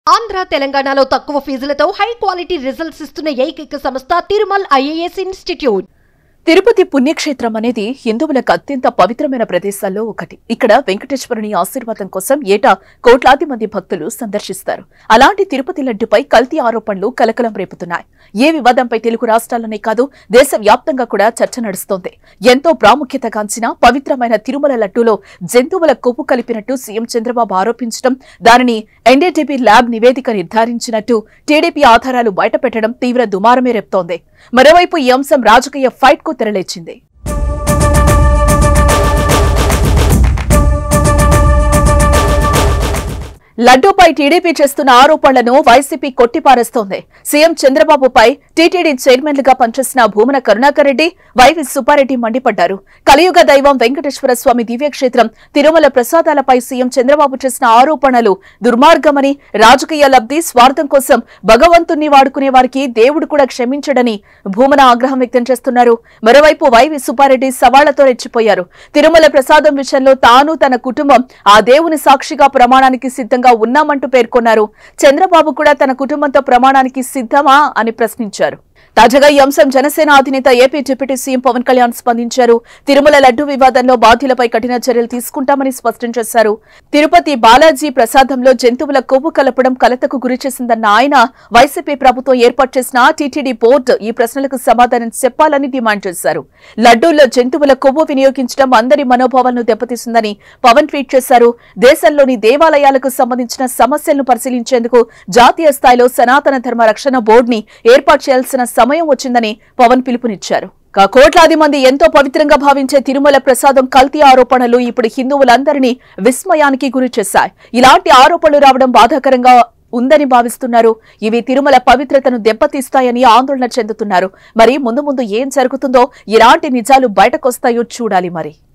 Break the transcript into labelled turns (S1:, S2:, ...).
S1: ఆంధ్ర తెలంగాణలో తక్కువ ఫీజులతో high quality results ఇస్తున్న ఏకైక సంస్థ తిరుమల్ ఐఏఎస్ ఇన్స్టిట్యూట్
S2: తిరుపతి పుణ్యక్షేత్రం అనేది హిందువులకు అత్యంత పవిత్రమైన ప్రదేశాల్లో ఒకటి ఇక్కడ వెంకటేశ్వరుని ఆశీర్వాదం కోసం ఏటా కోట్లాది మంది భక్తులు సందర్శిస్తారు అలాంటి తిరుపతి లడ్డుపై కల్తీ ఆరోపణలు కలకలం రేపుతున్నాయి ఏ వివాదంపై తెలుగు రాష్ట్రాల్లోనే కాదు దేశవ్యాప్తంగా కూడా చర్చ నడుస్తోంది ఎంతో ప్రాముఖ్యత కాంచిన పవిత్రమైన తిరుమల లడ్డూలో జంతువుల కొవ్వు కలిపినట్టు సీఎం చంద్రబాబు ఆరోపించడం దానిని ఎన్డీటీపీ ల్యాబ్ నివేదిక నిర్ధారించినట్టు టీడీపీ ఆధారాలు బయటపెట్టడం తీవ్ర దుమారమే రేపుతోంది మరోవైపు ఈ అంశం రాజకీయ ఫైట్ కు తెరలేచింది లడ్డూపై టీడీపీ చేస్తున్న ఆరోపణలను వైసీపీ కొట్టిపారేస్తోంది సీఎం చంద్రబాబుపై టీటీడీ చైర్మన్లుగా పనిచేసిన భూమన కరుణాకర్ రెడ్డి వైవి సుబ్బారెడ్డి మండిపడ్డారు కలియుగ దైవం వెంకటేశ్వర స్వామి దివ్యక్షేత్రం తిరుమల ప్రసాదాలపై సీఎం చంద్రబాబు చేసిన ఆరోపణలు దుర్మార్గమని రాజకీయ లబ్ధి స్వార్థం కోసం భగవంతుణ్ణి వాడుకునే వారికి దేవుడు కూడా క్షమించడని భూమన ఆగ్రహం వ్యక్తం చేస్తున్నారు మరోవైపు వైవి సుబ్బారెడ్డి సవాళ్లతో రెచ్చిపోయారు తిరుమల ప్రసాదం విషయంలో తాను తన కుటుంబం ఆ దేవుని సాక్షిగా ప్రమాణానికి సిద్ధంగా ఉన్నామంటూ పేర్కొన్నారు చంద్రబాబు కూడా తన కుటుంబంతో ప్రమాణానికి సిద్ధమా అని ప్రశ్నించారు తాజాగా ఈ అంశం జనసేన అధినేత AP deputy CM Pawan Kalyan స్పందించారు తిరుమల లడ్డు వివాదంలో బాధ్యులపై కఠిన చర్యలు తీసుకుంటామని స్పష్టం చేశారు తిరుపతి బాలాజీ ప్రసాదంలో జంతువుల కొవ్వు కలపడం కలతకు గురి చేసిందన్న ఆయన వైసీపీ ప్రభుత్వం ఏర్పాటు చేసిన టీటీడీ బోర్డు ఈ ప్రశ్నలకు సమాధానం చెప్పాలని డిమాండ్ చేశారు లడ్డూల్లో జంతువుల కొవ్వు వినియోగించడం అందరి మనోభావాలను దెబ్బతీసిందని పవన్ ట్వీట్ చేశారు దేశంలోని దేవాలయాలకు సంబంధించిన సమస్యలను పరిశీలించేందుకు జాతీయ స్థాయిలో సనాతన ధర్మ రక్షణ బోర్డుని ఏర్పాటు చేయాల్సిన సమయం వచ్చిందని పవన్ పిలుపునిచ్చారు కా కోట్లాది మంది ఎంతో పవిత్రంగా భావించే తిరుమల ప్రసాదం కల్తీ ఆరోపణలు ఇప్పుడు హిందువులందరినీ విస్మయానికి గురి చేశాయి ఇలాంటి ఆరోపణలు రావడం బాధాకరంగా ఉందని భావిస్తున్నారు ఇవి తిరుమల పవిత్రతను దెబ్బతీస్తాయని ఆందోళన చెందుతున్నారు మరి ముందు ముందు ఏం జరుగుతుందో ఇలాంటి నిజాలు బయటకొస్తాయో చూడాలి మరి